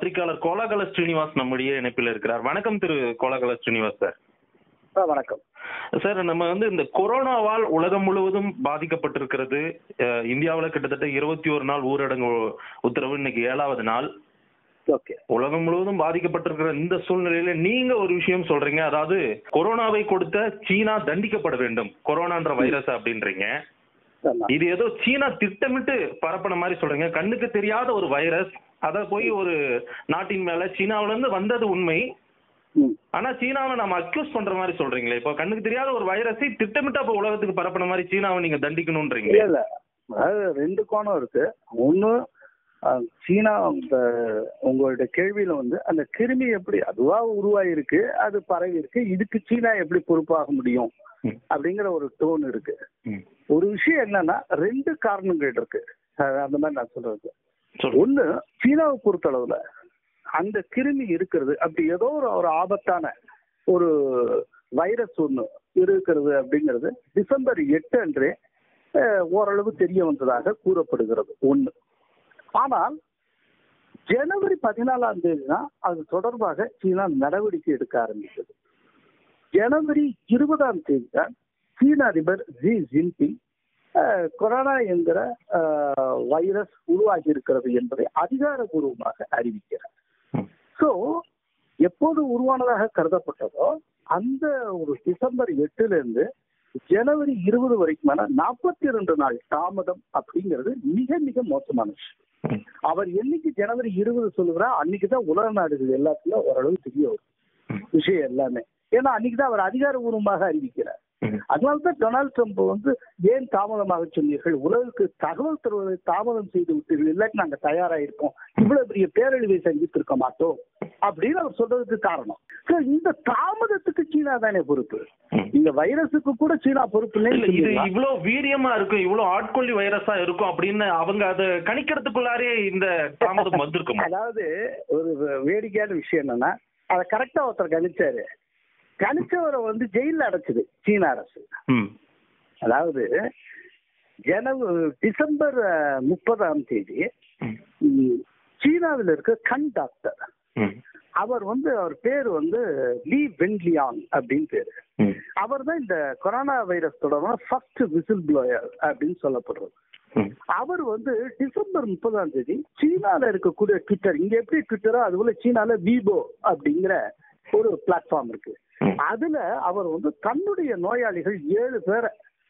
பத்திரிகையாளர் கோலாகல ஸ்ரீனிவாஸ் நம்முடைய இணைப்பில் இருக்கிறார் வணக்கம் திரு கோலாகல ஸ்ரீனிவாஸ் சார் ஆ, வணக்கம் சார் நம்ம வந்து இந்த கொரோனாவால் உலகம் முழுவதும் பாதிக்கப்பட்டிருக்கிறது அஹ், இந்தியாவுல கிட்டத்தட்ட இருபத்தி ஒரு நாள் ஊரடங்கு உத்தரவு இன்னைக்கு ஏழாவது நாள் ஓகே உலகம் முழுவதும் பாதிக்கப்பட்டிருக்கிற இந்த சூழ்நிலையில நீங்க ஒரு விஷயம் சொல்றீங்க அதாவது கொரோனாவை கொடுத்த சீனா தண்டிக்கப்பட வேண்டும் கொரோனான்ற வைரஸ் அப்படின்றீங்க ஆமா இது ஏதோ சீனா திட்டமிட்டு பரப்பின மாதிரி சொல்றீங்க கண்ணுக்கு தெரியாத ஒரு வைரஸ் அத போய் ஒரு நாட்டின் மேல சீனாவுல இருந்து வந்தது உண்மை ம். ஆனா சீனாவை நம்ம அக்யூஸ் பண்ற மாதிரி சொல்றீங்களே இப்போ கண்ணுக்கு தெரியாத ஒரு வைரஸை திட்டமிட்டு அப்ப உலகத்துக்கு பரப்பின மாதிரி சீனாவை நீங்க தண்டிக்கணும்ன்றீங்க இல்ல இல்ல அதாவது ரெண்டு கோணம் இருக்கு ஒண்ணு அஹ், சீனா இந்த உங்களுடைய கேள்வியில வந்து அந்த கிருமி எப்படி அதுவா உருவாயிருக்கு அது பரவி இருக்கு இதுக்கு சீனா எப்படி பொறுப்பாக முடியும் ம். அப்படிங்கிற ஒரு டோன் இருக்கு ம். ஒரு விஷயம் என்னன்னா ரெண்டு காரணங்கள் இருக்கு அஹ், அந்த மாதிரி நான் சொல்றது சொல்லுங்க ஒண்ணு சீனாவை பொறுத்தளவுல அந்த கிருமி இருக்கிறது அப்படி ஏதோ ஒரு ஒரு ஆபத்தான ஒரு வைரஸ் ஒண்ணு இருக்கிறது அப்படிங்கிறது டிசம்பர் எட்டு அன்றே அஹ், ஓரளவு தெரிய வந்ததாக கூறப்படுகிறது ஒண்ணு ஆனால் ஜனவரி பதினாலாம் தேதி தான் அது தொடர்பாக சீனா நடவடிக்கை எடுக்க ஆரம்பித்தது ஜனவரி இருபதாம் தேதி தான் சீன அதிபர் ஜி ஜின்பிங் அஹ், கொரோனா என்கிற அஹ், வைரஸ் உருவாகி இருக்கிறது என்பதை அதிகாரபூர்வமாக அறிவிக்கிறார் ம். சோ எப்போது உருவானதாக கருதப்பட்டதோ அந்த ஒரு டிசம்பர் எட்டுல இருந்து ஜனவரி இருபது வரைக்குமான நாற்பத்தி இரண்டு நாள் தாமதம் அப்படிங்கிறது மிக மிக மோசமான விஷயம் ம். அவர் என்னைக்கு ஜனவரி இருபது சொல்லுகிறா அன்னைக்குதான் உலக நாடுகள் எல்லாத்துலயும் ஓரளவு தெரிய வரும் ம். விஷயம் எல்லாமே ஏன்னா அன்னைக்குதான் அவர் அதிகாரபூர்வமாக அறிவிக்கிறார் ம். அதனால்தான் டொனால்ட் ட்ரம்ப் வந்து ஏன் தாமதமாக சொன்னீர்கள் உலகுக்கு தகவல் தருவதை தாமதம் செய்து விட்டீர்கள் இல்லாட்டி நாங்க தயாரா இருக்கோம் இவ்வளவு பெரிய பேரழிவை சந்தித்திருக்க மாட்டோம் அப்படின்னு அவர் சொல்றதுக்கு காரணம் So, இந்த தாமதத்துக்கு சீனா தானே பொறுப்பு ம். இந்த வைரஸுக்கு கூட சீனா பொறுப்பு இல்ல இது இல்லைன்னு இவ்வளவு வீரியமா இருக்கும் இவ்வளவு ஆட்கொள்ளி வைரஸா இருக்கும் அப்படின்னு அவங்க அதை கணிக்கிறதுக்குள்ளாரே இந்த தாமதம் வந்திருக்குமா அதாவது ஒரு வேடிக்கையான விஷயம் என்னன்னா அதை கரெக்டா ஒருத்தர் கணிச்சாரு கணிச்சவரை வந்து ஜெயில அடைச்சது சீன அரசு ம் அதாவது ஜனவரி டிசம்பர் அஹ், முப்பதாம் தேதி ம். ம், சீனாவில் இருக்க கண் டாக்டர் ம் அவர் வந்து அவர் பேர் வந்து லீ வென்லியாங் அப்படின்னு பேரு ம் அவர் தான் இந்த கொரோனா வைரஸ் தொடர்பான ஃபர்ஸ்ட் விசில் ப்ளோயர் அப்படின்னு சொல்லப்படுறது ம் அவர் வந்து டிசம்பர் முப்பதாம் தேதி சீனால இருக்கக்கூடிய ட்விட்டர் இங்க எப்படி ட்விட்டரோ அது போல சீனால வீபோ அப்படிங்கிற ஒரு பிளாட்ஃபார்ம் இருக்கு ம். அதுல அவர் வந்து தன்னுடைய நோயாளிகள் ஏழு பேரை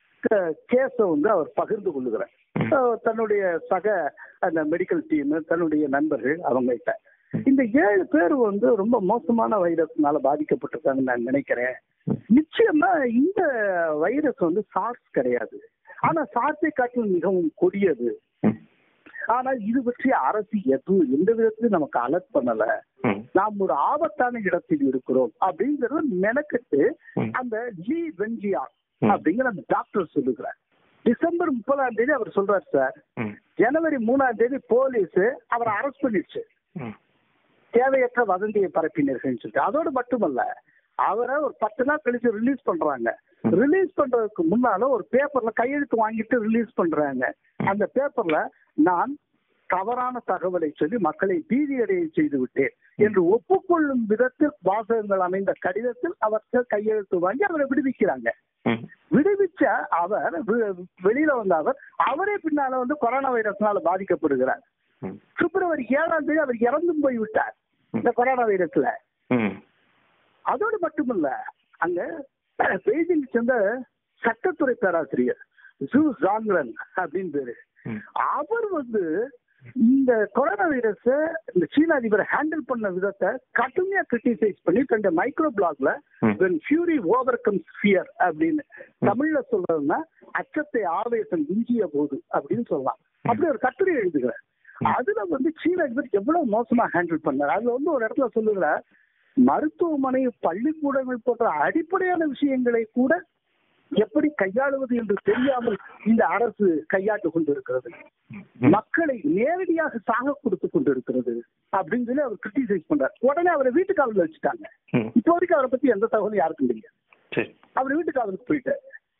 கேஸ வந்து அவர் பகிர்ந்து கொள்ளுகிறார் அஹ் தன்னுடைய சக அந்த மெடிக்கல் டீம் தன்னுடைய நண்பர்கள் அவங்கள்ட்ட இந்த ஏழு பேர் வந்து ரொம்ப மோசமான வைரஸ்னால பாதிக்கப்பட்டிருக்காங்கன்னு நான் நினைக்கிறேன் நிச்சயமா இந்த வைரஸ் வந்து சார்ஸ் கிடையாது ஆனா சார்ஸை காட்டிலும் மிகவும் கொடியது ம். ஆனால் இது பற்றி அரசு எதுவும் எந்த விதத்திலும் நமக்கு அலர்ட் பண்ணல ம் நாம் ஒரு ஆபத்தான இடத்தில் இருக்கிறோம் அப்படிங்கறத மெனக்கெட்டு ம். அந்த லீ வென்லியா ம். அப்படிங்கிற அந்த டாக்டர் சொல்லுகிறார் டிசம்பர் முப்பதாம் தேதி அவர் சொல்றாரு சார் ம் ஜனவரி மூணாம் தேதி போலீஸ் அவரை அரெஸ்ட் பண்ணிடுச்சு ம் தேவையற்ற வதந்தியை பரப்பினர்கள் சொல்லிட்டு அதோடு மட்டுமல்ல அவரை ஒரு பத்து நாள் கழிச்சு ரிலீஸ் பண்றாங்க ரிலீஸ் பண்றதுக்கு முன்னால ஒரு பேப்பர்ல கையெழுத்து வாங்கிட்டு ரிலீஸ் பண்றாங்க அந்த பேப்பர்ல நான் தவறான தகவலை சொல்லி மக்களை பீதியடைய செய்து விட்டேன் என்று ஒப்புக்கொள்ளும் விதத்தில் வாசகங்கள் அமைந்த கடிதத்தில் அவர்கள் கையெழுத்து வாங்கி அவரை விடுவிக்கிறாங்க ம் விடுவிச்ச அவர் வெ- வெளியில வந்த அவர் அவரே பின்னால வந்து கொரோனா வைரஸ்னால பாதிக்கப்படுகிறார் ம் பிப்ரவரி ஏழாம் தேதி அவர் இறந்தும் போய் விட்டார் இந்த கொரோனா வைரஸ்ல ம் அதோடு மட்டுமல்ல அங்க பெய்ஜிங் சேர்ந்த சட்டத்துறை பேராசிரியர் ஜூ ஜாங்லன் அப்படின்னு பேரு ம். அவர் வந்து இந்த கொரோனா வைரஸ் இந்த சீன அதிபரை ஹேண்டில் பண்ண விதத்தை கடுமையா கிரிட்டிசைஸ் பண்ணி தன்னுடைய மைக்ரோ பிளாக்ல ம். when fury overcomes fear அப்படின்னு தமிழ்ல சொல்றதுன்னா அச்சத்தை ஆவேசம் விஞ்சிய போது அப்படின்னு சொல்லலாம் அப்படி ஒரு கட்டுரை எழுதுகிறார் அதுல வந்து சீன அதிபர் எவ்வளவு மோசமா ஹேண்டில் பண்ணார் அதுல வந்து ஒரு இடத்துல சொல்லுகிறார் மருத்துவமனை பள்ளிக்கூடங்கள் போன்ற அடிப்படையான விஷயங்களை கூட எப்படி கையாளுவது என்று தெரியாமல் இந்த அரசு கையாண்டு கொண்டிருக்கிறது மக்களை நேரடியாக சாக கொடுத்து கொண்டிருக்கிறது அப்படின்னு சொல்லி அவர் கிரிட்டிசைஸ் பண்றார் உடனே அவரை வீட்டு காவலில் வச்சுட்டாங்க ம். இப்போ வரைக்கும் அவரை பத்தி எந்த தகவலும் யாருக்கும் தெரியாது சரி அவர் வீட்டு காவலுக்கு போயிட்டாரு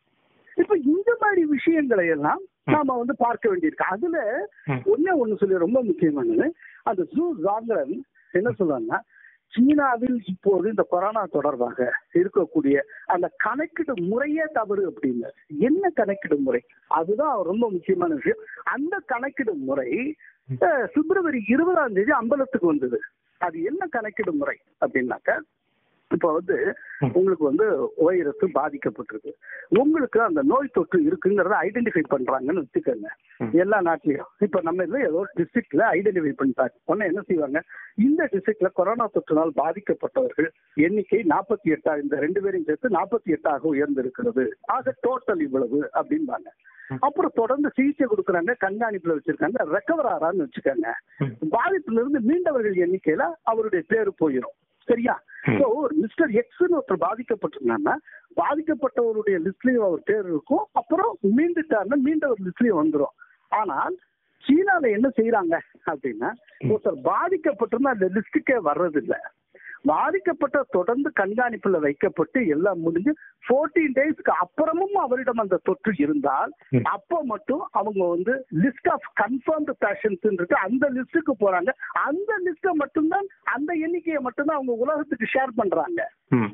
இப்ப இந்த மாதிரி விஷயங்களை எல்லாம் நாம வந்து பார்க்க வேண்டியிருக்கு அதுல ம். ஒண்ணே ஒண்ணு சொல்லி ரொம்ப முக்கியமானது அந்த ஜூ ஜாங்கரன் என்ன சொல்றாங்கன்னா சீனாவில் இப்போது இந்த கொரோனா தொடர்பாக இருக்கக்கூடிய அந்த கணக்கீடு முறையே தவறு அப்படின்னு என்ன கணக்கீடு முறை அதுதான் ரொம்ப முக்கியமான விஷயம் அந்த கணக்கீடு முறை அஹ், பிப்ரவரி இருபதாம் தேதி அம்பலத்துக்கு வந்தது அது என்ன கணக்கீடு முறை அப்படின்னாக்க இப்ப வந்து உங்களுக்கு வந்து வைரஸ் பாதிக்கப்பட்டிருக்கு உங்களுக்கு அந்த நோய் தொற்று இருக்குங்கிறத ஐடென்டிஃபை பண்றாங்கன்னு வச்சுக்கோங்க எல்லா நாட்டிலையும் இப்ப நம்ம இதுல ஏதோ டிஸ்ட்ரிக்ட்ல ஐடென்டிஃபை பண்ணிட்டாங்க உடனே என்ன செய்வாங்க இந்த டிஸ்ட்ரிக்ட்ல கொரோனா தொற்றினால் பாதிக்கப்பட்டவர்கள் எண்ணிக்கை நாற்பத்தி எட்டா இந்த ரெண்டு பேரையும் சேர்த்து நாற்பத்தி எட்டாக உயர்ந்திருக்கிறது ஆக டோட்டல் இவ்வளவு அப்படிம்பாங்க அப்புறம் தொடர்ந்து சிகிச்சை கொடுக்குறாங்க கண்காணிப்புல வச்சிருக்காங்க ரெக்கவர் ஆறான்னு வச்சுக்கோங்க பாதிப்புல இருந்து மீண்டவர்கள் எண்ணிக்கையில அவருடைய பேரு போயிடும் சரியா So, ஒரு மிஸ்டர் எக்ஸ்னு ஒருத்தர் பாதிக்கப்பட்டிருந்தாங்கன்னா பாதிக்கப்பட்டவருடைய லிஸ்ட்லயும் அவர் பேர் இருக்கும் அப்புறம் மீண்டுட்டாருன்னா மீண்டவர் லிஸ்ட்லயும் வந்துரும் ஆனால் சீனால என்ன செய்யறாங்க அப்படின்னா ஒருத்தர் பாதிக்கப்பட்டிருந்தா அந்த லிஸ்டுக்கே வர்றதில்ல பாதிக்கப்பட்ட தொடர்ந்து கண்காணிப்புல வைக்கப்பட்டு எல்லாம் முடிஞ்சு 14 டேஸ்க்கு அப்புறமும் அவரிடம் அந்த தொற்று இருந்தால் அப்போ மட்டும் அவங்க வந்து லிஸ்ட் ஆஃப் கன்ஃபர்ம்டு பேஷன்ஸ் இருக்கு அந்த லிஸ்டுக்கு போறாங்க அந்த லிஸ்ட்டை மட்டும்தான் அந்த எண்ணிக்கையை மட்டும்தான் அவங்க உலகத்துக்கு ஷேர் பண்றாங்க ம்.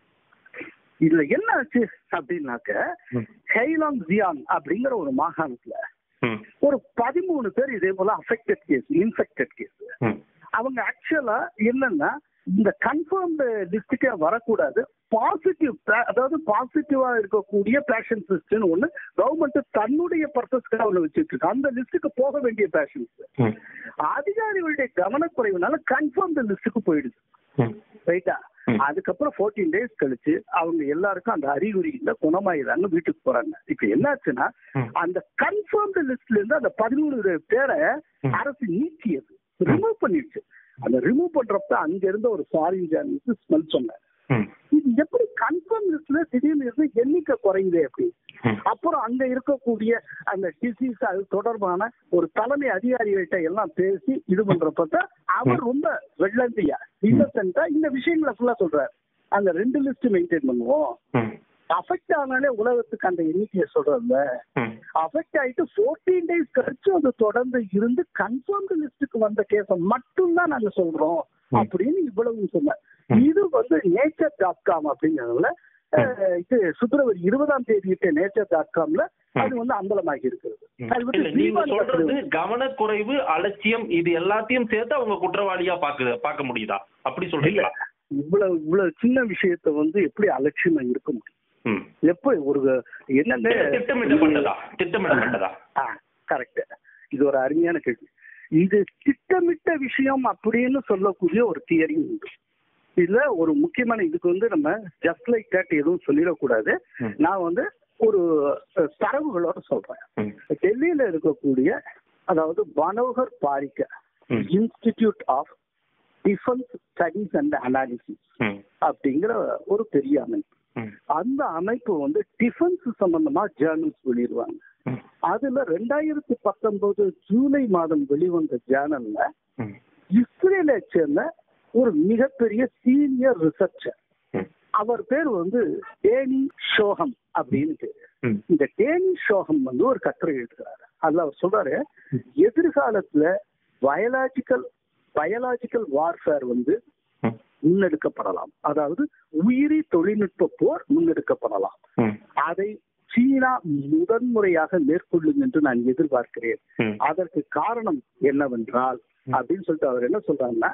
இதுல என்ன ஆச்சு அப்படின்னாக்க ம். ஹெய்லாங் ஜியாங் அப்படிங்கிற ஒரு மாகாணத்துல ம். ஒரு பதிமூணு பேர் இதே போல அஃபெக்டட் கேஸ் இன்ஃபெக்டட் கேஸ் ம். அவங்க ஆக்சுவலா என்னன்னா இந்த கன்ஃபர்ம்டு லிஸ்டுக்கே வரக்கூடாது பாசிட்டிவ் அதாவது பாசிட்டிவா இருக்கக்கூடிய பேஷன் லிஸ்ட்னு ஒண்ணு கவர்மெண்ட் தன்னுடைய பர்பஸ்க்காக ஒண்ணு வச்சிட்டு இருக்கு அந்த லிஸ்ட்டுக்கு போக வேண்டிய பேஷன்ஸ் ம். அதிகாரிகளுடைய கவனக்குறைவுனால கன்ஃபர்ம்டு லிஸ்ட்டுக்கு போயிடுது ம். ரைட்டா ம். அதுக்கப்புறம் 14 டேஸ் கழிச்சு அவங்க எல்லாருக்கும் அந்த அறிகுறி இல்ல குணமாயிடுறாங்க வீட்டுக்கு போறாங்க இப்ப என்னாச்சுன்னா ம். அந்த கன்ஃபர்ம்டு லிஸ்ட்ல இருந்து அந்த பதிமூணு பேரை ம். அரசு நீக்கியது ரிமூவ் பண்ணிடுச்சு அந்த ரிமூவ் பண்றப்ப அங்க இருந்த ஒரு ஃபாரின் ஜேர்னலிஸ்ட் ஸ்மெல் சொன்னாங்க ம். இது எப்படி கன்ஃபர்ம் லிஸ்ட்ல திடீர்னு இருந்து எண்ணிக்கை குறையுதே அப்படி ம். அப்புறம் அங்க இருக்கக்கூடிய அந்த டிசீஸ் அது தொடர்பான ஒரு தலைமை அதிகாரிகள்கிட்ட எல்லாம் பேசி இது பண்றப்ப அவர் ரொம்ப வெள்ளந்தியா இன்னசென்டா இந்த விஷயங்களை ஃபுல்லா சொல்றாரு அந்த ரெண்டு லிஸ்ட் மெயின்டைன் பண்ணுவோம் ம். அஃபெக்ட் ஆனாலே உலகத்துக்கு அந்த எண்ணிக்கையை சொல்றதுல ம். அஃபெக்ட் ஆயிட்டு 14 டேஸ் கழிச்சு அது தொடர்ந்து இருந்து கன்ஃபர்ம்டு லிஸ்டுக்கு வந்த கேஸ மட்டும்தான் நாங்க சொல்றோம் ம். அப்படின்னு இவ்வளவு சொன்னார் ம். இது வந்து நேச்சர் டாட் காம் அப்படிங்கறதுல அஹ், இது பிப்ரவரி இருபதாம் தேதி நேச்சர் டாட் காம்ல அது வந்து அம்பலமாகி இருக்கிறது அது வந்து இல்ல, நீங்க தீபாவளி சொல்றது பத்திரிகை. கவனக்குறைவு அலட்சியம் இது எல்லாத்தையும் சேர்த்து அவங்க குற்றவாளியா பாக்குது பார்க்க முடியுதா அப்படி இல்ல சொல்றீங்களா இவ்வளவு இவ்வளவு சின்ன விஷயத்த வந்து எப்படி அலட்சியமா இருக்க முடியும் ம். எப்ப ஒரு என்னங்க திட்டமிட்டப்பட்டதா திட்டமிடப்பட்டதா கரெக்ட் இது ஒரு அருமையான கேள்வி இது திட்டமிட்ட விஷயம் அப்படின்னு சொல்லக்கூடிய ஒரு தியரி உண்டு இதுல ஒரு முக்கியமான இதுக்கு வந்து நம்ம ஜஸ்ட் லைக் தட் எதுவும் சொல்லிடக்கூடாது ம். நான் வந்து ஒரு அஹ், தரவுகளோட சொல்றேன் ம். டெல்லியில இருக்கக்கூடிய அதாவது மனோகர் பாரிக்க ம். Institute of defence studies and analysis ம். அப்படிங்கிற ஒரு பெரிய அமைப்பு ம். அந்த அமைப்பு வந்து டிஃபென்ஸ் சம்பந்தமா ஜேர்னல்ஸ் வெளியிடுவாங்க ம். அதுல ரெண்டாயிரத்தி பத்தொன்பது ஜூலை மாதம் வெளிவந்த ஜேர்னல்ல ம். இஸ்ரேலை சேர்ந்த ஒரு மிகப்பெரிய சீனியர் ரிசர்ச்சர் ம். அவர் பேர் வந்து டேனி ஷோகம் அப்படின்னு பேரு ம். இந்த டேனி ஷோகம் வந்து ஒரு கட்டுரை எழுதுறாரு அதுல அவர் சொல்றாரு எதிர்காலத்துல பயாலாஜிக்கல் பயாலாஜிக்கல் வார்ஃபேர் வந்து ம். முன்னெடுக்கப்படலாம் அதாவது உயிரி தொழில்நுட்ப போர் முன்னெடுக்கப்படலாம் ம். அதை சீனா முதன்முறையாக மேற்கொள்ளும் என்று நான் எதிர்பார்க்கிறேன் ம். அதற்கு காரணம் என்னவென்றால் அப்படின்னு சொல்லிட்டு அவர் என்ன சொல்றாருன்னா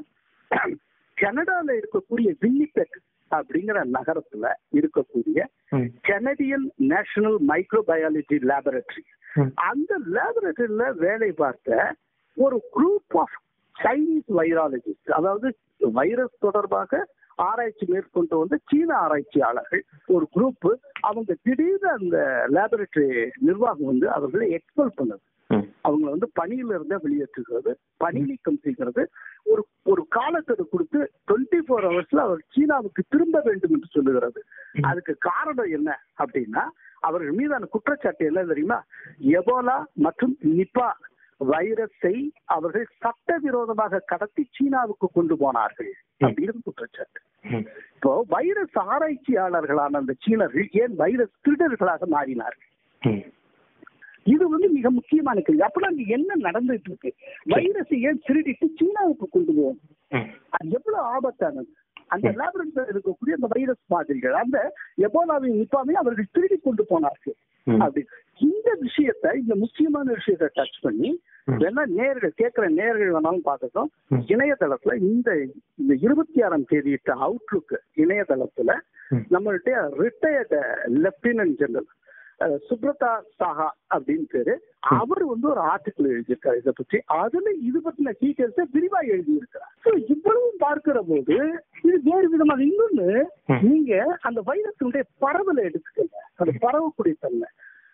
கனடால இருக்கக்கூடிய வின்னிபெக் அப்படிங்கிற நகரத்துல இருக்கக்கூடிய ம். கனடியன் நேஷனல் மைக்ரோபயாலஜி லேபரட்டரி ம். அந்த லேபரட்டரியில வேலை பார்த்த ஒரு குரூப் ஆஃப் சைனீஸ் வைராலஜிஸ்ட் அதாவது வைரஸ் தொடர்பாக ஆராய்ச்சி மேற்கொண்டு வந்த சீன ஆராய்ச்சியாளர்கள் ஒரு குரூப் அவங்க திடீர்னு அந்த லேபரட்டரி நிர்வாகம் வந்து அவர்களை எக்ஸ்பெல் பண்ணுது ம். அவங்க வந்து பணியில இருந்தே வெளியேற்றுகிறது பணி நீக்கம் செய்கிறது ஒரு ஒரு காலக்கெடு கொடுத்து டுவெண்ட்டி ஃபோர் ஹவர்ஸ்ல அவர் சீனாவுக்கு திரும்ப வேண்டும் என்று சொல்லுகிறது அதுக்கு காரணம் என்ன அப்படின்னா அவர்கள் மீதான குற்றச்சாட்டு என்ன தெரியுமா எபோலா மற்றும் நிப்பா வைரஸை அவர்கள் சட்டவிரோதமாக கடத்தி சீனாவுக்கு கொண்டு போனார்கள் அப்படின்னு குற்றச்சாட்டு ம். இப்போ வைரஸ் ஆராய்ச்சியாளர்களான அந்த சீனர்கள் ஏன் வைரஸ் திருடர்களாக மாறினார்கள் ம். இது வந்து மிக முக்கியமான கேள்வி அப்ப அங்க என்ன நடந்துட்டு இருக்கு வைரஸ் ஏன் திருடிட்டு சீனாவுக்கு கொண்டு போவோம் ம். அவ்வளவு ஆபத்தானது அந்த லேபரேட்டரியில் இருக்கக்கூடிய அந்த வைரஸ் மாதிரிகள் அந்த எபோலாவின் நிப்பாமை அவர்கள் திருடி கொண்டு போனார்கள் ம். அப்படி இந்த விஷயத்தை இந்த முக்கியமான விஷயத்தை டச் பண்ணி ம். வேணா நேர்கள் கேட்கிற நேர்கள் வேணாலும் பார்க்கட்டும் ம். இணையதளத்துல இந்த இந்த இருபத்தி ஆறாம் தேதி அவுட்லுக் இணையதளத்துல ம். நம்மள்ட்ட ரிட்டையர்டு லெப்டினன்ட் ஜெனரல் அஹ், சுப்ரதா சாஹா அப்படின்னு பேரு அவர் வந்து ஒரு ஆர்டிகிள் எழுதியிருக்காரு இதை பற்றி அதுல இது பத்தின டீட்டெயில்ஸை விரிவா எழுதியிருக்கிறார் So, இவ்வளவு பார்க்கிற போது இது வேறு விதமாக இன்னொன்னு ம். நீங்க அந்த வைரஸினுடைய பரவலை எடுத்துக்கங்க அது பரவக்கூடிய தன்மை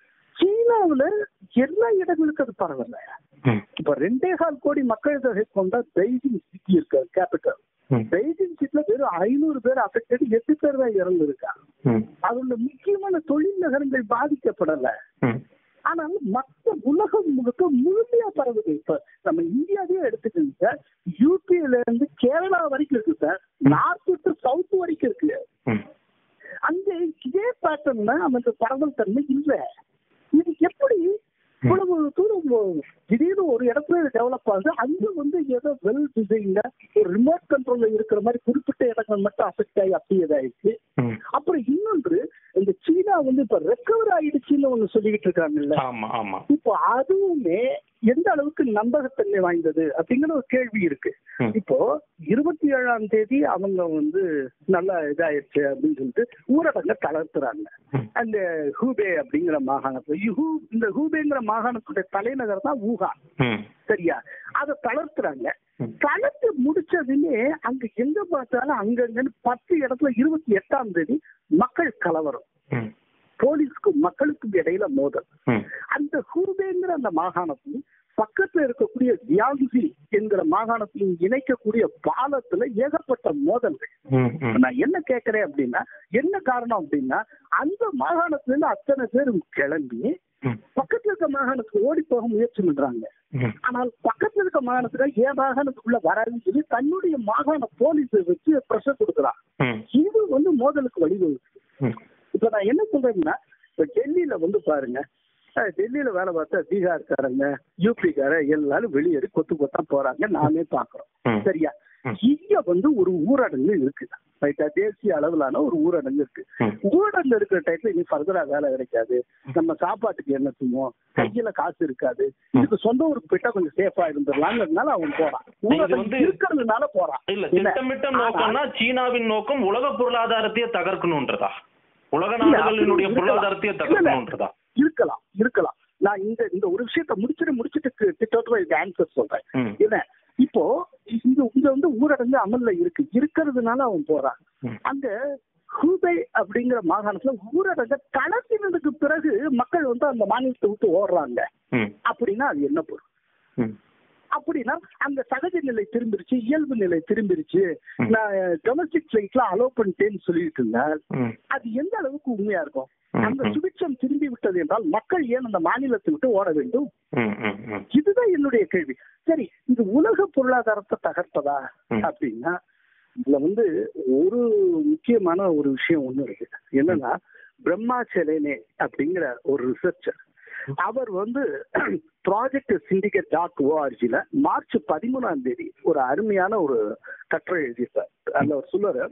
சீனாவுல எல்லா இடங்களுக்கும் அது பரவல ம். இப்ப ரெண்டே கால் கோடி மக்கள் தொகை கொண்ட பெய்ஜிங் சிட்டி இருக்கு கேபிட்டல் ம். பெய்ஜிங் சிட்டில வெறும் ஐநூறு பேர் அஃபெக்டட் எட்டு பேர் தான் இறந்துருக்காங்க ம். அதுல முக்கியமான தொழில் நகரங்கள் பாதிக்கப்படல ம். ஆனால் மற்ற உலகம் முழுக்க முழுமையா பரவுது இப்ப நம்ம இந்தியாவே எடுத்துக்கோங்க சார் யூபியில இருந்து கேரளா வரைக்கும் இருக்கு சார் நார்த் டு சவுத் வரைக்கும் இருக்கு ம். அங்க இதே பேட்டர்ன் தான் அந்த பரவல் தன்மை இல்ல இது எப்படி இவ்வளவு தூரம் திடீர்னு ஒரு இடத்துல டெவலப் ஆகுது அங்க வந்து ஏதோ வெல் டிசைன்ல ஒரு ரிமோட் கண்ட்ரோல்ல இருக்கிற மாதிரி குறிப்பிட்ட இடங்கள் மட்டும் அஃபெக்ட் ஆகி அப்படியே இதாயிடுச்சு ம். அப்புறம் இன்னொன்று இந்த சீனா வந்து இப்ப ரெக்கவர் ஆயிடுச்சுன்னு ஒண்ணு சொல்லிக்கிட்டு இருக்காங்கல்ல ஆமா ஆமா இப்போ அதுவுமே எந்த அளவுக்கு நம்பகத்தன்மை வாய்ந்தது அப்படிங்கிற ஒரு கேள்வி இருக்கு ம். இப்போ இருபத்தி ஏழாம் தேதி அவங்க வந்து நல்லா இதாயிருச்சு அப்படின்னு சொல்லிட்டு ஊரடங்க தளர்த்துறாங்க ம். அந்த ஹூபே அப்படிங்கிற மாகாணத்துல ஹூ- இந்த ஹூபேங்கிற மாகாணத்துடைய தலைநகர் தான் ஊகான் ம். சரியா அதை தளர்த்துறாங்க ம். தளர்த்து முடிச்சதுமே அங்க எங்க பார்த்தாலும் அங்கங்கன்னு பத்து இடத்துல இருபத்தி எட்டாம் தேதி மக்கள் கலவரம் ம். போலீஸ்க்கும் மக்களுக்கும் இடையில மோதல் ம். அந்த ஹூபேங்கிற அந்த மாகாணத்தையும் பக்கத்துல இருக்கக்கூடிய வியாங்சி என்கிற மாகாணத்தையும் இணைக்கக்கூடிய பாலத்துல ஏகப்பட்ட மோதல்கள் ம். ம். நான் என்ன கேட்கிறேன் அப்படின்னா என்ன காரணம் அப்படின்னா அந்த மாகாணத்துல இருந்து அத்தனை பேரும் கிளம்பி ம். பக்கத்துல இருக்க மாகாணத்துக்கு ஓடி போக முயற்சி பண்றாங்க ம். ஆனால் பக்கத்துல இருக்க மாகாணத்துக்கு என் மாகாணத்துக்குள்ள வராதுன்னு சொல்லி தன்னுடைய மாகாண போலீஸை வச்சு ப்ரெஷர் கொடுக்குறான் ம். இது வந்து மோதலுக்கு வழிவகுக்கு ம். இப்ப நான் என்ன சொல்றேன்னா இப்ப டெல்லியில வந்து பாருங்க அஹ் டெல்லியில வேலை பார்த்தா பீகார்காரங்க யூபிக்கார எல்லாரும் வெளியேறி கொத்து கொத்தா போறாங்க நாமே பாக்குறோம் ம். சரியா ம். இங்க வந்து ஒரு ஊரடங்கு இருக்கு ரைட்டா தேசிய அளவிலான ஒரு ஊரடங்கு இருக்கு ம். ஊரடங்கு இருக்கிற டைத்துல இனி ஃபர்தரா வேலை கிடைக்காது நம்ம சாப்பாட்டுக்கு என்ன செய்வோம் கையில காசு இருக்காது இதுக்கு சொந்த ஊருக்கு போயிட்டா கொஞ்சம் சேஃபா இருந்துடலாங்கிறதுனால அவன் போறான் ஊரடங்கு வந்து- இருக்கிறதுனால போறான் இல்ல இல்ல. திட்டமிட்ட ஆனா- நோக்கம்னா சீனாவின் நோக்கம் உலக பொருளாதாரத்தையே தகர்க்கணும்ன்றதா உலக இல்ல, நாடுகளினுடைய அப்படி பொருளாதாரத்தையே இருக்கலாம். தகர்க்கணுன்றதா இருக்கலாம் இருக்கலாம் நான் இந்த இந்த ஒரு விஷயத்த முடிச்சுட்டு முடிச்சுட்டு திட்டத்துல இதுக்கு ஆன்சர் சொல்றேன் ம். என்ன இப்போ இங்க இங்க வந்து ஊரடங்கு அமல்ல இருக்கு இருக்கிறதுனால அவன் போறான் ம். அந்த ஹூபை அப்படிங்கிற மாகாணத்துல ஊரடங்க தளர்த்தினதுக்கு பிறகு மக்கள் வந்து அந்த மாநிலத்தை விட்டு ஓடுறாங்க ம். அப்படின்னா அது என்ன பொருள் ம். அப்படின்னா அந்த சகஜ நிலை திரும்பிருச்சு இயல்பு நிலை திரும்பிருச்சு ம். நான் டொமஸ்டிக் ஃபிளைட்ல அலோ பண்ணிட்டேன்னு சொல்லிட்டு இருந்தேன் ம். அது எந்த அளவுக்கு உண்மையா இருக்கும் ம், அந்த ம். சுபிட்சம் திரும்பி விட்டது என்றால் மக்கள் ஏன் அந்த மாநிலத்தை விட்டு ஓட வேண்டும் ம். ம். ம். இதுதான் என்னுடைய கேள்வி சரி இது உலக பொருளாதாரத்தை தகர்த்ததா ம். அப்படின்னா இதுல வந்து ஒரு முக்கியமான ஒரு விஷயம் ஒண்ணு இருக்கு என்னன்னா பிரம்மா செலேனே அப்படிங்கிற ஒரு ரிசர்ச்சர் அவர் வந்து ப்ராஜெக்ட் சிண்டிகேட் டாட் ஓஆர்ஜில மார்ச் பதிமூணாம் தேதி ஒரு அருமையான ஒரு கட்டுரை எழுதியிருப்பார் அதுல அவர் சொல்லுவாரு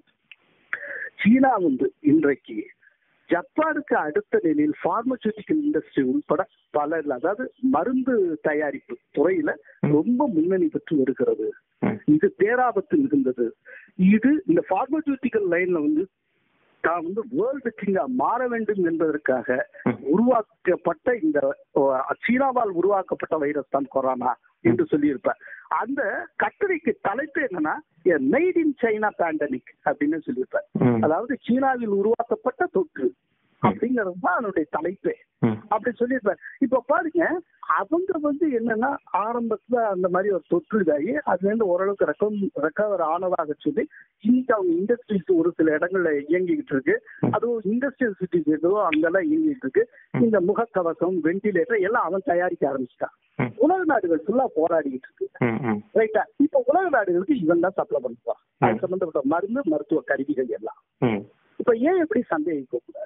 சீனா வந்து இன்றைக்கு ஜப்பானுக்கு அடுத்த நிலையில் பார்மசூட்டிக்கல் இண்டஸ்ட்ரி உட்பட பல அதாவது மருந்து தயாரிப்பு துறையில ரொம்ப முன்னணி பெற்று வருகிறது ம். இது பேராபத்து மிகுந்தது இது இந்த பார்மசூட்டிக்கல் லைன்ல வந்து தான் வந்து வேர்ல்டு கிங்கா மாற வேண்டும் என்பதற்காக ம். உருவாக்கப்பட்ட இந்த அஹ், சீனாவால் உருவாக்கப்பட்ட வைரஸ் தான் கொரோனா என்று சொல்லியிருப்பார் அந்த கட்டுரைக்கு தலைப்பு என்னன்னா மெய்ட் இன் சைனா பேண்டமிக் அப்படின்னு சொல்லியிருப்பார் ம். அதாவது சீனாவில் உருவாக்கப்பட்ட தொற்று அப்படிங்கிறது தான் அதனுடைய தலைப்பே ம். அப்படி சொல்லியிருப்பார் இப்ப பாருங்க அவங்க வந்து என்னன்னா ஆரம்பத்துல அந்த மாதிரி ஒரு தொற்று இதாகி அதுல இருந்து ஓரளவுக்கு ரெக்கம் ரெக்கவர் ஆனதாக சொல்லி இன்னைக்கு அவங்க இண்டஸ்ட்ரீஸ் ஒரு சில இடங்கள்ல இயங்கிக்கிட்டு இருக்கு அதுவும் இண்டஸ்ட்ரியல் சிட்டிஸ் எதுவோ அங்கெல்லாம் இயங்கிட்டு இருக்கு இந்த முகக்கவசம் வெண்டிலேட்டர் எல்லாம் அவன் தயாரிக்க ஆரம்பிச்சிட்டான் ம். உலக நாடுகள் ஃபுல்லா போராடிக்கிட்டு இருக்கு ம். ம். ரைட்டா இப்ப உலக நாடுகளுக்கு இவன் தான் சப்ளை பண்ணுவான் அது சம்பந்தப்பட்ட மருந்து மருத்துவ கருவிகள் எல்லாம் ம். இப்ப ஏன் எப்படி சந்தேகிக்க கூடாது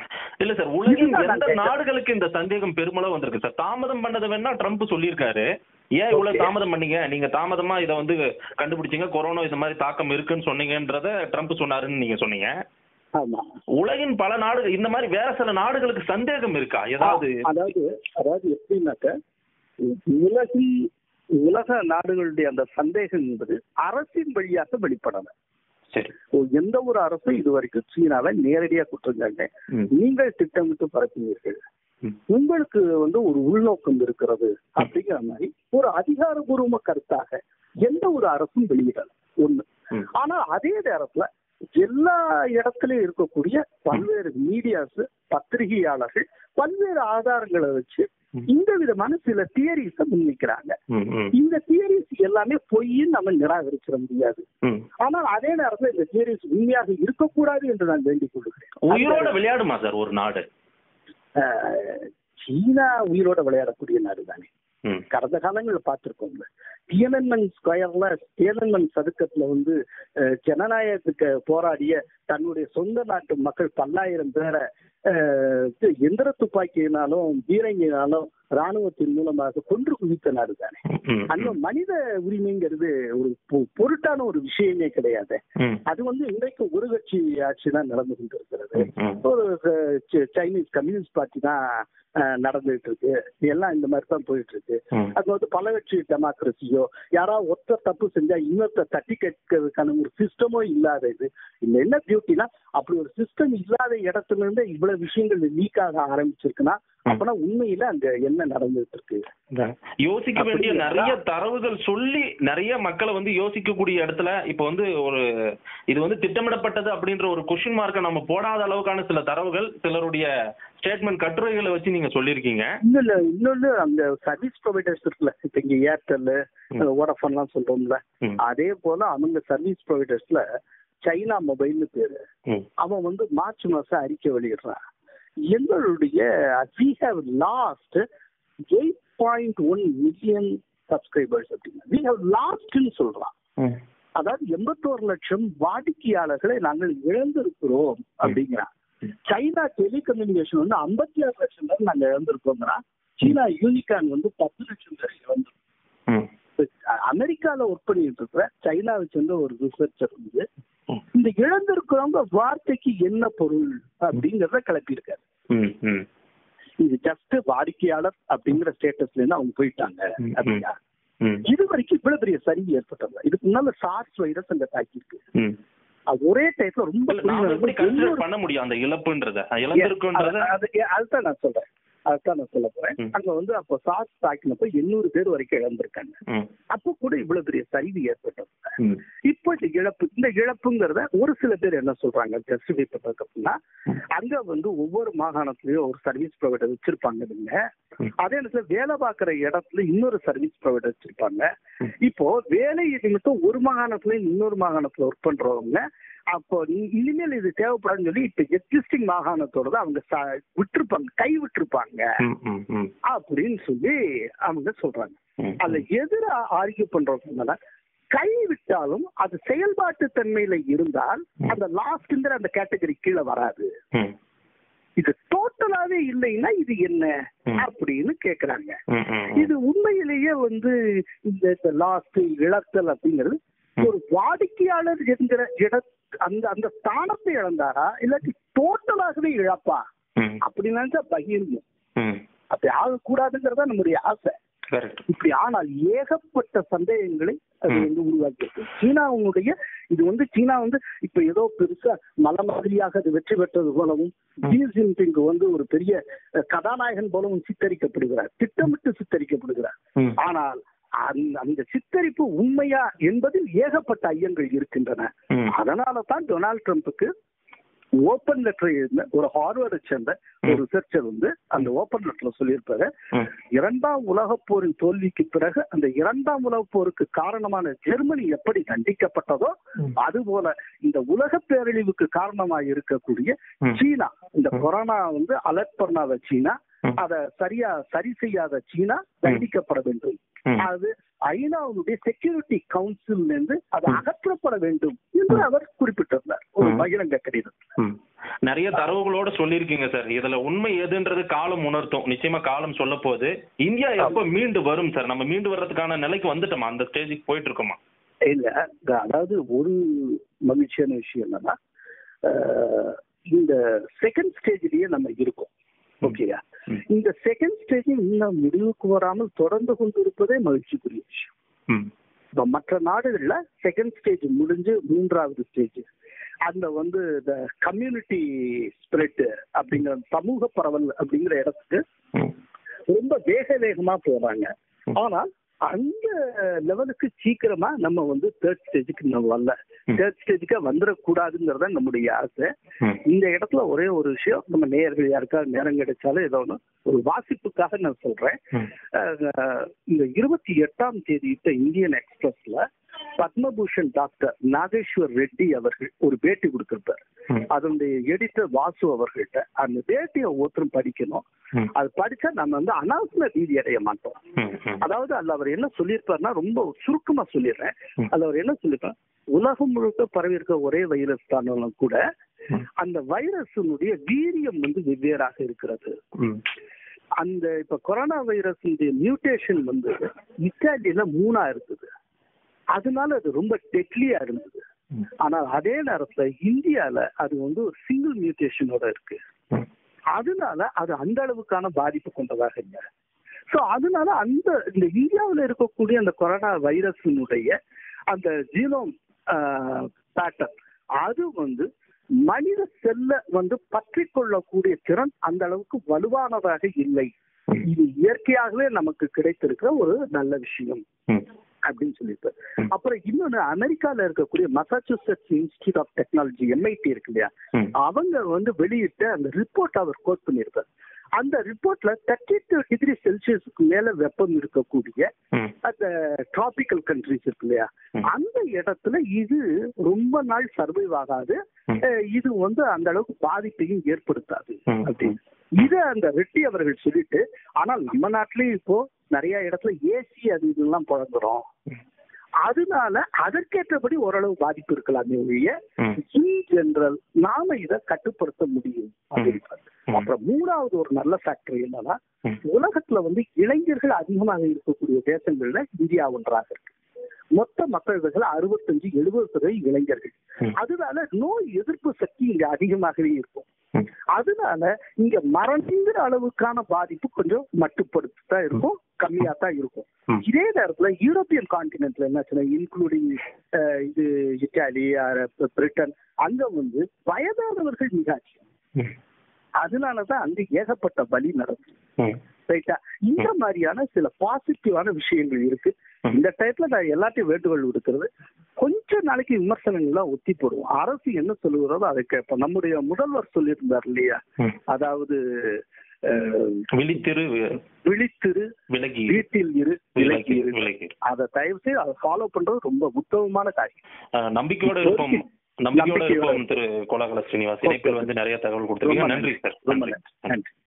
இல்ல சார் உலகின் இதுதான் நான் எந்த கேட்டேன். நாடுகளுக்கு இந்த சந்தேகம் பெருமளவு வந்திருக்கு சார் தாமதம் பண்ணது வேணா ட்ரம்ப் சொல்லியிருக்காரு ஏன் இவ்வளவு Okay. தாமதம் பண்ணீங்க நீங்க தாமதமா இதை வந்து கண்டுபிடிச்சீங்க கொரோனா இந்த மாதிரி தாக்கம் இருக்குன்னு சொன்னீங்கன்றத ட்ரம்ப் சொன்னாருன்னு நீங்க சொன்னீங்க ஆமா உலகின் பல நாடுகள் இந்த மாதிரி வேற சில நாடுகளுக்கு சந்தேகம் இருக்கா ஏதாவது அதாவது அதாவது எப்படின்னாக்க உலகில் உலக நாடுகளுடைய அந்த சந்தேகம் என்பது அரசின் வழியாக வெளிப்படல சரி எந்த ஒரு அரசும் இது வரைக்கும் சீனாவை நேரடியா குற்றஞ்சாங்க ம். நீங்கள் திட்டமிட்டு பரப்பினீர்கள் ம். உங்களுக்கு வந்து ஒரு உள்நோக்கம் இருக்கிறது அப்படிங்கிற மாதிரி ஒரு அதிகாரபூர்வ கருத்தாக எந்த ஒரு அரசும் வெளியிடல ஒண்ணு ம். ஆனா அதே நேரத்துல எல்லா இடத்துலயும் இருக்கக்கூடிய பல்வேறு மீடியாஸ் பத்திரிகையாளர்கள் பல்வேறு ஆதாரங்களை வச்சு ம். இந்த விதமான சில தியரிஸ முன்வைக்கிறாங்க ம், ம், இந்த தியரிஸ் எல்லாமே பொய்ன்னு நம்ம நிராகரிச்சிட முடியாது ம். ஆனால் அதே நேரத்துல இந்த தியரிஸ் உண்மையாக இருக்கக்கூடாது என்று நான் வேண்டிக் கொள்கிறேன் உயிரோட விளையாடுமா சார் ஒரு நாடு அஹ், சீனா உயிரோட விளையாடக்கூடிய நாடு தானே ம், கடந்த காலங்களில் பார்த்திருக்கோம்ல தியனன்மன் ஸ்கொயர்ல தியனன்மன் சதுக்கத்துல வந்து அஹ், ஜனநாயகத்துக்கு போராடிய தன்னுடைய சொந்த நாட்டு மக்கள் பல்லாயிரம் பேரை அஹ், இது எந்திர துப்பாக்கியினாலும் பீரங்கினாலும் ராணுவத்தின் மூலமாக கொன்று குவித்த நாடு தானே ம், அந்த மனித உரிமைங்கிறது ஒரு பொ- பொருட்டான ஒரு விஷயமே கிடையாது ம், அது வந்து இன்றைக்கு ஒரு கட்சி ஆட்சி தான் நடந்து கொண்டிருக்கிறது ம், ம். ஒரு அஹ், சி- சைனீஸ் கம்யூனிஸ்ட் பார்ட்டி தான் அஹ், நடந்துட்டு இருக்கு எல்லாம் இந்த மாதிரி தான் போயிட்டு இருக்கு ம். அது வந்து பல கட்சி டெமோக்ரஸியோ யாராவது ஒருத்தர் தப்பு செஞ்சா இன்னொருத்தர் தட்டி கேட்கறதுக்கான ஒரு சிஸ்டமோ இல்லாத இது இந்த என்ன பியூட்டினா அப்படி ஒரு சிஸ்டம் இல்லாத இடத்துல இருந்து இவ்வளவு விஷயங்கள் லீக் ஆக ஆரம்பிச்சிருக்குன்னா அப்பனா உண்மையில அங்க என்ன நடந்துட்டு இருக்கு யோசிக்க வேண்டிய அப்படி நிறைய தரவுகள் சொல்லி நிறைய மக்களை வந்து யோசிக்கக்கூடிய இடத்துல இப்ப வந்து ஒரு இது வந்து திட்டமிடப்பட்டது அப்படின்ற ஒரு கொஸ்டின் மார்க்கை நம்ம போடாத அளவுக்கான சில தரவுகள் சிலருடைய ஸ்டேட்மெண்ட் கட்டுரைகளை வச்சு நீங்க சொல்லியிருக்கீங்க இன்னொன்னு இன்னொன்னு அந்த சர்வீஸ் ப்ரொவைடர்ஸ் இருக்குல்ல இப்ப இங்க ஏர்டெல் ம். வோடஃபோன்லாம் சொல்றோம்ல ம், அதே போல அவங்க சர்வீஸ் ப்ரொவைடர்ஸ்ல சைனா மொபைல்னு பேரு ம், அவன் வந்து மார்ச் மாசம் அறிக்கை வெளியிடுறான் எங்களுடைய we have lost eight point one million subscribers அப்படின்னா வி ஹவ் லாஸ்ட்னு சொல்றான் ம், அதாவது எண்பத்தோரு லட்சம் வாடிக்கையாளர்களை நாங்கள் இழந்திருக்கிறோம் அப்படிங்கிறான் ம். சைனா டெலிகம்யூனிகேஷன் வந்து ஐம்பத்தி ஆறு லட்சம் பேர் நாங்க இழந்திருக்கோங்கிறான் சீனா யூனிகான் வந்து பத்து லட்சம் பேர் இழந்திருக்கோம் ம், அமெரிக்கால ஒர்க் பண்ணிட்டு இருக்கிற சைனாவை சேர்ந்த ஒரு ரிசர்ச்சர் வந்து ம். இந்த இழந்திருக்கிறவங்க வார்த்தைக்கு என்ன பொருள் அப்படிங்கறத கிளப்பியிருக்காரு ம், ம், இது ஜஸ்ட் வாடிக்கையாளர் அப்படிங்கிற ஸ்டேட்டஸ்ல இருந்து அவங்க போயிட்டாங்க ம், ம். அப்படின்னா ம், இது வரைக்கும் இவ்வளவு பெரிய சரிவு ஏற்பட்டது இதுக்கு முன்னால சார்ஸ் வைரஸ் அங்க தாக்கியிருக்கு ம். அது ஒரே டைப்ல ரொம்ப இல்ல, நாம எப்படி குளிர்ந்து கன்சிடர் எண்ணூறு- பண்ண முடியும் அந்த இழப்புன்றத இழந்திருக்குன்றத அது- அது- அதுதான் நான் சொல்றேன் அதுதான் நான் சொல்ல போறேன் ம். அங்க வந்து அப்போ சார்ஸ் தாக்கினப்போ எண்ணூறு பேர் வரைக்கும் இழந்திருக்காங்க ம், அப்போ கூட இவ்வளவு பெரிய சரிவு ஏற்பட்டது ம், இப்போ இந்த இழப்பு இந்த இழப்புங்கிறத ஒரு சில பேர் என்ன சொல்றாங்க ஜஸ்டிஃபை பண்றதுக்கு அப்படின்னா அங்க வந்து ஒவ்வொரு மாகாணத்திலயும் ஒரு சர்வீஸ் ப்ரொவைடர் வச்சிருப்பாங்க நீங்க ம். அதே நேரத்துல வேலை பார்க்குற இடத்துல இன்னொரு சர்வீஸ் ப்ரொவைடர் வச்சிருப்பாங்க ம். இப்போ வேலை நிமித்தம் ஒரு மாகாணத்துல இன்னொரு மாகாணத்துல ஒர்க் பண்றவங்க அப்போ இ- இனிமேல் இது தேவைப்படாதுன்னு சொல்லி இப்ப எக்ஸிஸ்டிங் மாகாணத்தோட தான் அவங்க ச- விட்டிருப்பாங்க கை விட்டிருப்பாங்க ம், ம், ம், அப்படின்னு சொல்லி அவங்க சொல்றாங்க ம். அதுல எதிர ஆர்கியூ பண்றவங்க கை விட்டாலும் அது செயல்பாட்டு தன்மையில இருந்தால் ம். அந்த லாஸ்ட்ங்கிற அந்த கேட்டகரி கீழே வராது ம், இது டோட்டலாவே இல்லைன்னா இது என்ன ம். அப்படின்னு கேக்குறாங்க ம், ம், இது உண்மையிலேயே வந்து இந்த லாஸ்ட் இழத்தல் அப்படிங்கிறது ம். ஒரு வாடிக்கையாளர் என்கிற இட அந்த அந்த ஸ்தானத்தை இழந்தாரா இல்லாட்டி டோட்டலாகவே இழப்பா ம், அப்படி நினைச்சா பகிர்ந்து ம். அப்படி ஆகக்கூடாதுங்கிறதா நம்முடைய ஆசை Correct. இப்படி ஆனால் ஏகப்பட்ட சந்தேகங்களை அது ம். வந்து உருவாக்கியிருக்கு சீனாவுடைய இது வந்து சீனா வந்து இப்ப ஏதோ பெருசா மல மாதிரியாக அது வெற்றி பெற்றது போலவும் ம். ஜி ஜின்பிங் வந்து ஒரு பெரிய அஹ், கதாநாயகன் போலவும் சித்தரிக்கப்படுகிறார் திட்டமிட்டு சித்தரிக்கப்படுகிறார் ம், ஆனால் அந்த- அந்த சித்தரிப்பு உண்மையா என்பதில் ஏகப்பட்ட ஐயங்கள் இருக்கின்றன ம். அதனால தான் டொனால்ட் ட்ரம்ப்புக்கு ஓபன் லெட்டர் எழுதின ஒரு ஹார்வர்டை சேர்ந்த ஒரு ரிசர்ச்சர் வந்து அந்த ஓபன் லெட்டர்ல சொல்லியிருப்பாரு ம். இரண்டாம் உலகப் போரின் தோல்விக்கு பிறகு அந்த இரண்டாம் உலகப் போருக்கு காரணமான ஜெர்மனி எப்படி தண்டிக்கப்பட்டதோ ம். அதுபோல இந்த உலக பேரழிவுக்கு காரணமாக இருக்கக்கூடிய ம். சீனா இந்த கொரோனா வந்து அலர்ட் பண்ணாத சீனா ம். அத சரியா சரி செய்யாத சீனா தண்டிக்கப்பட வேண்டும் ம். அது ஐநாவுடைய செக்யூரிட்டி கவுன்சில் இருந்து அது அகற்றப்பட வேண்டும் என்று அவர் குறிப்பிட்டிருந்தார் ஒரு ம். பகிரங்க கடிதம் ம். நிறைய தரவுகளோட சொல்லியிருக்கீங்க சார் இதுல உண்மை எதுன்றது காலம் உணர்த்தும் நிச்சயமா காலம் சொல்ல போகுது இந்தியா எப்ப மீண்டு வரும் சார் நம்ம மீண்டு வர்றதுக்கான நிலைக்கு வந்துட்டோமா அந்த ஸ்டேஜுக்கு போயிட்டு இருக்கோமா இல்ல அதாவது ஒரு மகிழ்ச்சியான விஷயம் என்னன்னா அஹ், இந்த செகண்ட் ஸ்டேஜ்லயே நம்ம இருக்கோம் ஓகேயா ம். இந்த செகண்ட் ஸ்டேஜ் இன்னும் முடிவுக்கு வராமல் தொடர்ந்து கொண்டு இருப்பதே மகிழ்ச்சிக்குரிய விஷயம் ம் இப்ப மற்ற நாடுகள்ல செகண்ட் ஸ்டேஜ் முடிஞ்சு மூன்றாவது ஸ்டேஜ் அந்த வந்து இந்த கம்யூனிட்டி ஸ்பிரிட் அப்படிங்கிற சமூக பரவல் அப்படிங்கிற இடத்துக்கு ம் ரொம்ப வேக வேகமா போறாங்க ஆனா அந்த லெவலுக்கு சீக்கிரமா நம்ம வந்து தேர்ட் ஸ்டேஜுக்கு நம்ம வரல ம். தேர்ட் ஸ்டேஜுக்கு வந்துடக்கூடாதுங்கிறத நம்முடைய ஆசை ம் இந்த இடத்துல ஒரே ஒரு விஷயம் நம்ம நேயர்கள் யாருக்காவது நேரம் கிடைச்சாலும் ஏதோ ஒன்று ஒரு வாசிப்புக்காக நான் சொல்றேன் ம் அஹ், இந்த இருபத்தி எட்டாம் தேதி இட்ட இந்தியன் எக்ஸ்பிரஸ்ல பத்மபூஷன் டாக்டர் நாகேஸ்வர் ரெட்டி அவர்கள் ஒரு பேட்டி கொடுத்திருப்பார் ம் அதனுடைய எடிட்டர் வாசு அவர்கள்ட்ட அந்த பேட்டியை ஒருத்தரும் படிக்கணும் ம் அது படிச்சா நம்ம வந்து அனாவசிய ரீதி அடைய மாட்டோம் ம் ம் அதாவது அதுல அவர் என்ன சொல்லியிருப்பாருன்னா ரொம்ப சுருக்கமா சொல்லிடுறேன் ம். அதுல அவர் என்ன சொல்லியிருப்பார் உலகம் முழுக்க பரவி இருக்க ஒரே வைரஸ் தானாலும் கூட ம். அந்த வைரஸினுடைய வீரியம் வந்து வெவ்வேறாக இருக்கிறது ம் அந்த இப்ப கொரோனா வைரஸ் மியூட்டேஷன் வந்து இத்தாலியில மூணா இருக்குது அதனால அது ரொம்ப டெட்லியா இருந்தது ம். ஆனால் அதே நேரத்துல இந்தியால அது வந்து ஒரு சிங்கிள் மியூட்டேஷனோட இருக்கு ம் அதனால அது அந்த அளவுக்கான பாதிப்பு கொண்டதாக இல்லை சோ அதனால அந்த இந்த இந்தியாவில் இருக்கக்கூடிய அந்த கொரோனா வைரஸினுடைய அந்த ஜீனோம் பேட்டர்ன் அது வந்து மனித செல்ல வந்து பற்றி கொள்ளக்கூடிய திறன் அந்த அளவுக்கு வலுவானதாக இல்லை இது இயற்கையாகவே நமக்கு கிடைத்திருக்கிற ஒரு நல்ல விஷயம் ம் அப்படின்னு சொல்லிட்டு அப்புறம் இன்னொன்னு அமெரிக்கால இருக்கக்கூடிய Massachusetts Institute of Technology MIT இருக்கு இல்லையா ம் அவங்க வந்து வெளியிட்ட அந்த ரிப்போர்ட் அவர் கோட் பண்ணியிருக்கார் அந்த ரிப்போர்ட்ல தேர்ட்டி டூ டிகிரி செல்சியஸுக்கு மேல வெப்பம் இருக்கக்கூடிய ம் அந்த டிராபிக்கல் கண்ட்ரிஸ் இருக்கு இல்லையா ம். அந்த இடத்துல இது ரொம்ப நாள் சர்வைவ் ஆகாது ம். அஹ் இது வந்து அந்த அளவுக்கு பாதிப்பையும் ஏற்படுத்தாது ம். அப்படின்னு இத அந்த ரெட்டி அவர்கள் சொல்லிட்டு ஆனால் நம்ம நாட்டிலயும் இப்போ நிறைய இடத்துல ஏசி அது இதெல்லாம் புழங்குறோம் அதனால அதற்கேற்றபடி ஓரளவு பாதிப்பு இருக்கலாமே ஒழிய ம் இன் ஜெனரல் நாம இதை கட்டுப்படுத்த முடியும் அப்படின்றாங்க ம். அப்புறம் மூணாவது ஒரு நல்ல ஃபேக்டர் என்னன்னா ம். உலகத்துல வந்து இளைஞர்கள் அதிகமாக இருக்கக்கூடிய தேசங்கள்ல இந்தியா ஒன்றாக இருக்கு மொத்த மக்கள் தொகையில அறுபத்தஞ்சு எழுபது சதவீதம் இளைஞர்கள் ம். அதனால நோய் எதிர்ப்பு சக்தி இங்க அதிகமாகவே இருக்கும் ம். அதனால இங்க மறந்துங்கிற அளவுக்கான பாதிப்பு கொஞ்சம் மட்டுப்படுத்தி தான் இருக்கும் கம்மியா தான் இருக்கும் ம். இதே நேரத்துல யூரோப்பியன் கான்டினென்ட்ல என்ன இன்க்ளூடிங் இது இத்தாலி அஹ், பிரிட்டன் அங்க வந்து வயதானவர்கள் மிக அதிகம் ம் அதனாலதான் அங்க ஏகப்பட்ட பலி நடக்கும் ம் ரைட்டா இந்த மாதிரியான சில பாசிட்டிவான விஷயங்கள் இருக்கு இந்த டயத்துல நான் எல்லாத்தையும் வேண்டுகோள் விடுக்கிறது கொஞ்ச நாளைக்கு விமர்சனங்கள்லாம் ஒத்தி போடுவோம் அரசு என்ன சொல்லுகிறதோ அதை கேட்போம் நம்முடைய முதல்வர் சொல்லியிருந்தார் இல்லையா ம் அதாவது அஹ், விழித்திரு விழித்திரு விலகி வீட்டில் இரு விலகி விலகி இரு விலகி அதை தயவு செய்து அதை ஃபாலோ பண்றது ரொம்ப உத்தமமான காரியம் அஹ், நம்பிக்கையோட இருப்போம் நம்பிக்கையோட நம்பிக்கையோட இருப்போம் திரு கோலாகல ஸ்ரீனிவாஸ் இணைப்பில் வந்து நிறைய தகவல் கொடுத்துருக்கீங்க ரொம்ப நன்றி சார் ரொம்ப நன்றி நன்றி நன்றி